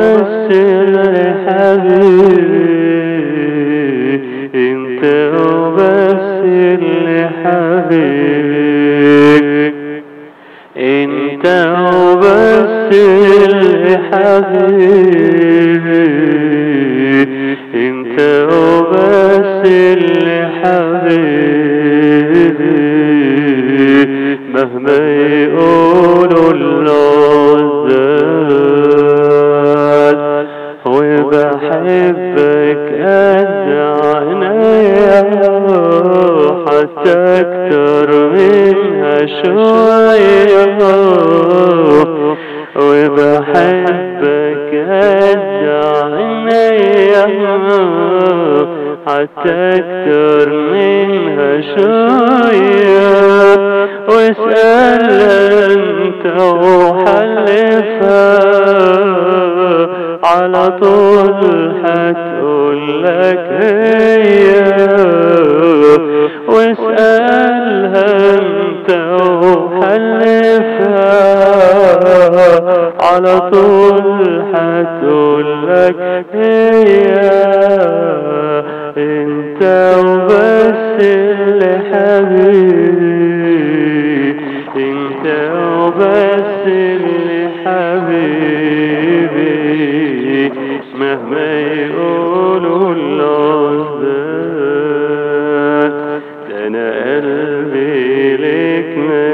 وبس اللي حبيبي انت وبس اللي حبيبي انت وبس اللي حبيبي انت وبس اللي حبيبي مهما يقولوا العزال وبحبك قد عينيا حتى اكتر منها شوية وبحبك قد عينيا حتى اكتر منها شوية واسأل انت وحلفها على طول هتقول لك هي واسألها انت وحلفها على طول هتقول لك هي انت وبس اللي حبيبي انت وبس اللي حبيبي مهما يقولوا الأصداد ده انا قلبي لك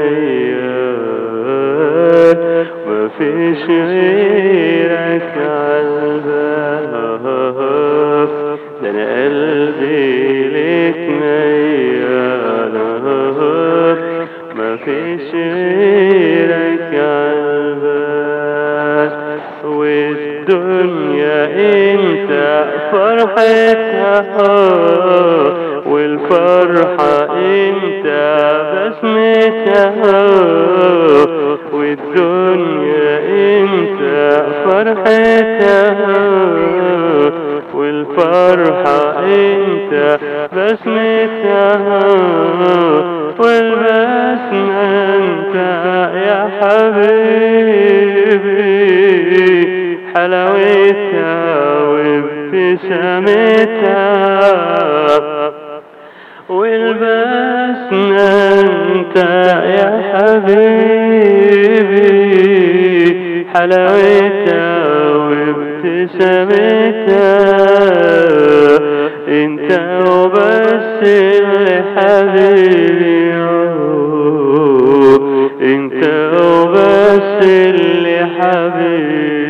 ميال مفيش غيرك عالباب ده انا قلبي لك ميال مفيش غيرك عالباب والدنيا انت فرحتها والفرحة انت بسمتها والدنيا انت فرحتها والفرحة انت بسمتها والبسمة انت يا حبيبي حلاوتها وابتسامتها والبسمة انت يا حبيبي حلاوتها وابتسامتها انت وبس اللي حبيبي انت وبس اللي حبيبي